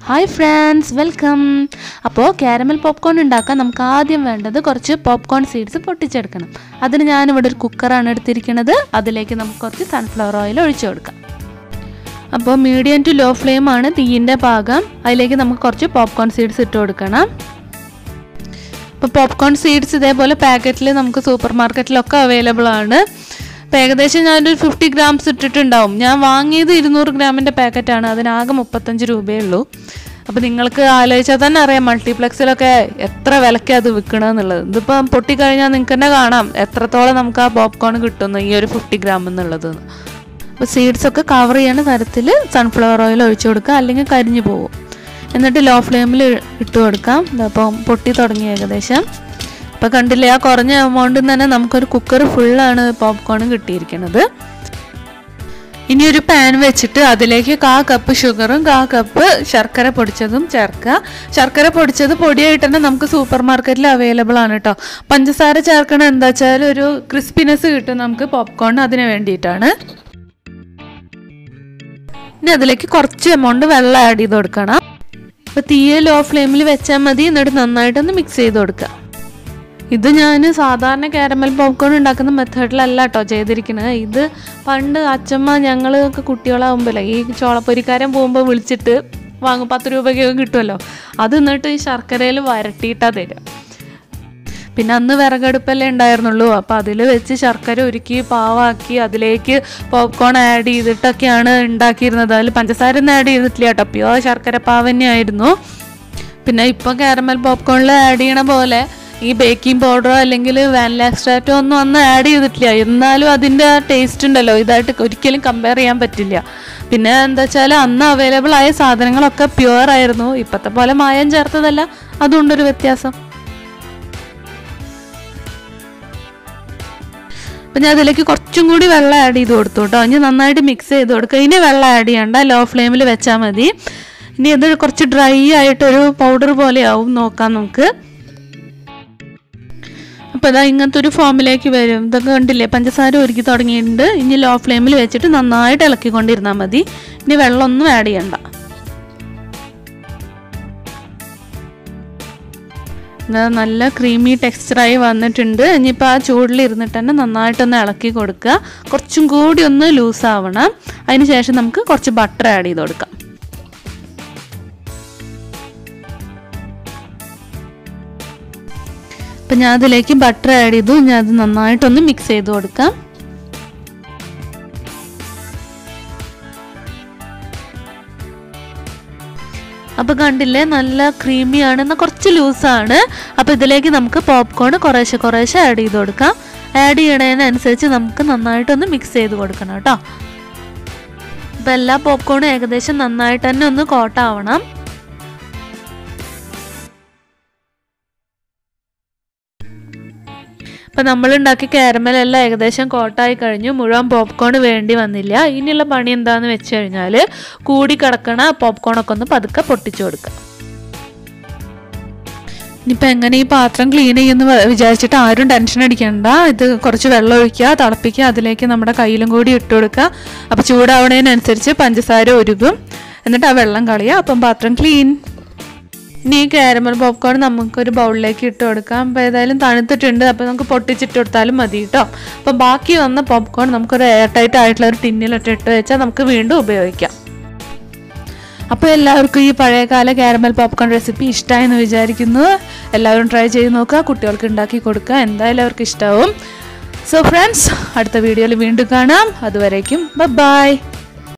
hi friends welcome അപ്പോൾ caramel popcorn ഉണ്ടാക്കാൻ നമുക്ക് ആദ്യം വേണ്ടത് കുറച്ച് പോപ്കോൺ സീഡ്സ് പൊട്ടിച്ചെടുക്കണം അതിന് ഞാനിവിടെ ഒരു കുക്കറാണ് എടുത്തിരിക്കുന്നത് അതിലേക്ക് നമുക്ക് കുറച്ച് സൺഫ്ലവർ ഓയിൽ ഒഴിച്ചു കൊടുക്കാം അപ്പോൾ മീഡിയം ടു ലോ ഫ്ലെയിം ആണ് തീയിൻ്റെ പാകം അതിലേക്ക് നമുക്ക് കുറച്ച് പോപ്കോൺ സീഡ്സ് ഇട്ട് കൊടുക്കണം അപ്പോൾ പോപ്കോൺ സീഡ്സ് ഇതേപോലെ പാക്കറ്റിൽ നമുക്ക് സൂപ്പർ മാർക്കറ്റിലൊക്കെ അവൈലബിൾ ആണ് അപ്പോൾ ഏകദേശം ഞാനൊരു ഫിഫ്റ്റി ഗ്രാംസ് ഇട്ടിട്ടുണ്ടാവും ഞാൻ വാങ്ങിയത് ഇരുന്നൂറ് ഗ്രാമിൻ്റെ പാക്കറ്റാണ് അതിനാകെ മുപ്പത്തഞ്ച് രൂപയേ ഉള്ളൂ അപ്പോൾ നിങ്ങൾക്ക് ആലോചിച്ചാൽ തന്നെ അറിയാം മൾട്ടിപ്ലക്സിലൊക്കെ എത്ര വിലയ്ക്ക് അത് വിൽക്കണമെന്നുള്ളത് ഇതിപ്പം പൊട്ടിക്കഴിഞ്ഞാൽ നിങ്ങൾക്ക് തന്നെ കാണാം എത്രത്തോളം നമുക്ക് ആ പോപ്കോൺ കിട്ടുന്നു ഈ ഒരു ഫിഫ്റ്റി ഗ്രാം എന്നുള്ളത് അപ്പോൾ സീഡ്സ് ഒക്കെ കവർ ചെയ്യുന്ന തരത്തിൽ സൺഫ്ലവർ ഓയിൽ ഒഴിച്ചു കൊടുക്കുക അല്ലെങ്കിൽ കരിഞ്ഞു പോകും എന്നിട്ട് ലോ ഫ്ലെയിമിൽ ഇട്ട് കൊടുക്കാം ഇതപ്പം പൊട്ടി തുടങ്ങി ഏകദേശം അപ്പോൾ കണ്ടില്ലേ ആ കുറഞ്ഞ എമൗണ്ടിൽ തന്നെ നമുക്കൊരു കുക്കർ ഫുള്ളാണ് പോപ്കോൺ കിട്ടിയിരിക്കുന്നത് ഇനി ഒരു പാൻ വെച്ചിട്ട് അതിലേക്ക് കാ കപ്പ് ഷുഗറും കാ കപ്പ് ശർക്കര പൊടിച്ചതും ചേർക്കുക ശർക്കര പൊടിച്ചത് പൊടിയായിട്ട് തന്നെ നമുക്ക് സൂപ്പർ മാർക്കറ്റിൽ അവൈലബിൾ ആണ് കേട്ടോ പഞ്ചസാര ചേർക്കണത് എന്താ വെച്ചാൽ ഒരു ക്രിസ്പിനെസ് കിട്ടും നമുക്ക് പോപ്കോൺ അതിന് വേണ്ടിയിട്ടാണ് ഇനി അതിലേക്ക് കുറച്ച് എമൗണ്ട് വെള്ളം ആഡ് ചെയ്ത് കൊടുക്കണം അപ്പോൾ തീയെ ലോ ഫ്ലെയിമിൽ വെച്ചാൽ മതി എന്നിട്ട് നന്നായിട്ടൊന്ന് മിക്സ് ചെയ്ത് കൊടുക്കുക ഇത് ഞാൻ സാധാരണ കാരമൽ പോപ്കോൺ ഉണ്ടാക്കുന്ന മെത്തേഡിലല്ല കേട്ടോ ചെയ്തിരിക്കുന്നത് ഇത് പണ്ട് അച്ഛമ്മ ഞങ്ങളൊക്കെ കുട്ടികളാകുമ്പോഴേ ഈ ചോളപ്പൊരിക്കാരൻ പോകുമ്പോൾ വിളിച്ചിട്ട് വാങ്ങും പത്ത് രൂപയ്ക്കൊക്കെ കിട്ടുമല്ലോ അത് എന്നിട്ട് ഈ ശർക്കരയിൽ വരട്ടിയിട്ടാ തരിക പിന്നെ അന്ന് വിറകടുപ്പല്ലേ ഉണ്ടായിരുന്നുള്ളൂ അപ്പോൾ അതിൽ വെച്ച് ശർക്കര ഉരുക്കി പാവാക്കി അതിലേക്ക് പോപ്കോൺ ആഡ് ചെയ്തിട്ടൊക്കെയാണ് ഉണ്ടാക്കിയിരുന്നത് അതിൽ പഞ്ചസാര ഒന്നും ആഡ് ചെയ്തിട്ടില്ല കേട്ടോ പ്യുവർ ശർക്കര പാവ് തന്നെയായിരുന്നു പിന്നെ ഇപ്പോൾ കാരമൽ പോപ്കോണിൽ ആഡ് ചെയ്യണ പോലെ ഈ ബേക്കിംഗ് പൗഡറോ അല്ലെങ്കിൽ വാനില എക്സ്ട്രാക്റ്റോ ഒന്നും അന്ന് ആഡ് ചെയ്തിട്ടില്ല എന്നാലും അതിൻ്റെ ടേസ്റ്റ് ഉണ്ടല്ലോ ഇതായിട്ട് ഒരിക്കലും കമ്പയർ ചെയ്യാൻ പറ്റില്ല പിന്നെ എന്താ വെച്ചാൽ അന്ന് അവൈലബിൾ ആയ സാധനങ്ങളൊക്കെ പ്യുവർ ആയിരുന്നു ഇപ്പോഴത്തെ പോലെ മായം ചേർത്തതല്ല അതുകൊണ്ടൊരു വ്യത്യാസം അപ്പം ഞാൻ അതിലേക്ക് കുറച്ചും കൂടി വെള്ളം ആഡ് ചെയ്ത് കൊടുത്തു കേട്ടോ ഇനി നന്നായിട്ട് മിക്സ് ചെയ്ത് കൊടുക്കുക ഇനി വെള്ളം ആഡ് ചെയ്യണ്ട ലോ ഫ്ലെയിമിൽ വെച്ചാൽ മതി ഇനി ഇത് കുറച്ച് ഡ്രൈ ആയിട്ടൊരു പൗഡർ പോലെ ആവും നോക്കാം നമുക്ക് അപ്പോൾ ഇതാ ഇങ്ങനത്തെ ഒരു ഫോമിലേക്ക് വരും ഇതൊക്കെ കണ്ടില്ലേ പഞ്ചസാര ഒരുക്കി തുടങ്ങിയിട്ടുണ്ട് ഇനി ലോ ഫ്ലെയിമിൽ വെച്ചിട്ട് നന്നായിട്ട് ഇളക്കിക്കൊണ്ടിരുന്നാൽ മതി ഇനി വെള്ളമൊന്നും ആഡ് ചെയ്യണ്ട നല്ല ക്രീമി ടെക്സ്ചറായി വന്നിട്ടുണ്ട് ഇനിയിപ്പോൾ ആ ചൂടിൽ ഇരുന്നിട്ട് തന്നെ നന്നായിട്ടൊന്ന് ഇളക്കി കൊടുക്കുക കുറച്ചും കൂടി ഒന്ന് ലൂസ് ആവണം അതിന് ശേഷം നമുക്ക് കുറച്ച് ബട്ടർ ആഡ് ചെയ്ത് കൊടുക്കാം അപ്പം ഞാൻ അതിലേക്ക് ബട്ടർ ആഡ് ചെയ്തു ഞാൻ അത് നന്നായിട്ടൊന്ന് മിക്സ് ചെയ്ത് കൊടുക്കാം അപ്പോൾ കണ്ടില്ലേ നല്ല ക്രീമിയാണ് എന്നാൽ കുറച്ച് ലൂസാണ് അപ്പോൾ ഇതിലേക്ക് നമുക്ക് പോപ്കോൺ കുറേശ്ശെ കുറേശ്ശെ ആഡ് ചെയ്ത് കൊടുക്കാം ആഡ് ചെയ്യണതിനനുസരിച്ച് നമുക്ക് നന്നായിട്ടൊന്ന് മിക്സ് ചെയ്ത് കൊടുക്കണം കേട്ടോ അപ്പോൾ എല്ലാ പോപ്കോണും ഏകദേശം നന്നായിട്ട് തന്നെ ഒന്ന് കോട്ടാവണം അപ്പം നമ്മൾ ഉണ്ടാക്കിയ കാരമലെല്ലാം ഏകദേശം കോട്ടായി കഴിഞ്ഞു മുഴുവൻ പോപ്കോൺ വേണ്ടി വന്നില്ല ഇനിയുള്ള പണി എന്താണെന്ന് വെച്ച് കഴിഞ്ഞാൽ കൂടി കിടക്കണ പോപ്കോണൊക്കെ ഒന്ന് പതുക്കെ പൊട്ടിച്ചു കൊടുക്കുക ഇനിയിപ്പോൾ എങ്ങനെ ഈ പാത്രം ക്ലീൻ ചെയ്യുമെന്ന് വിചാരിച്ചിട്ട് ആരും ടെൻഷൻ അടിക്കണ്ട ഇത് കുറച്ച് വെള്ളം ഒഴിക്കുക തിളപ്പിക്കുക അതിലേക്ക് നമ്മുടെ കയ്യിലും കൂടി ഇട്ട് കൊടുക്കുക അപ്പോൾ ചൂടാവണതിനനുസരിച്ച് പഞ്ചസാര ഉരുകും എന്നിട്ട് ആ വെള്ളം കളയുക അപ്പം പാത്രം ക്ലീൻ ഇനി ഈ കാരമൽ പോപ്കോൺ നമുക്കൊരു ബൗളിലേക്ക് ഇട്ട് കൊടുക്കാം അപ്പോൾ ഏതായാലും തണുത്തിട്ടുണ്ട് അപ്പോൾ നമുക്ക് പൊട്ടിച്ചിട്ട് കൊടുത്താലും മതി കേട്ടോ അപ്പോൾ ബാക്കി വന്ന പോപ്കോൺ നമുക്കൊരു എയർ ടൈറ്റ് ആയിട്ടുള്ള ഒരു ടിന്നിലിട്ട് ഇട്ട് വെച്ചാൽ നമുക്ക് വീണ്ടും ഉപയോഗിക്കാം അപ്പോൾ എല്ലാവർക്കും ഈ പഴയകാല കാരമൽ പോപ്കോൺ റെസിപ്പി ഇഷ്ടമായെന്ന് വിചാരിക്കുന്നു എല്ലാവരും ട്രൈ ചെയ്ത് നോക്കുക കുട്ടികൾക്ക് ഉണ്ടാക്കി കൊടുക്കുക എന്തായാലും അവർക്ക് ഇഷ്ടമാവും സോ ഫ്രണ്ട്സ് അടുത്ത വീഡിയോയിൽ വീണ്ടും കാണാം അതുവരേക്കും ബൈ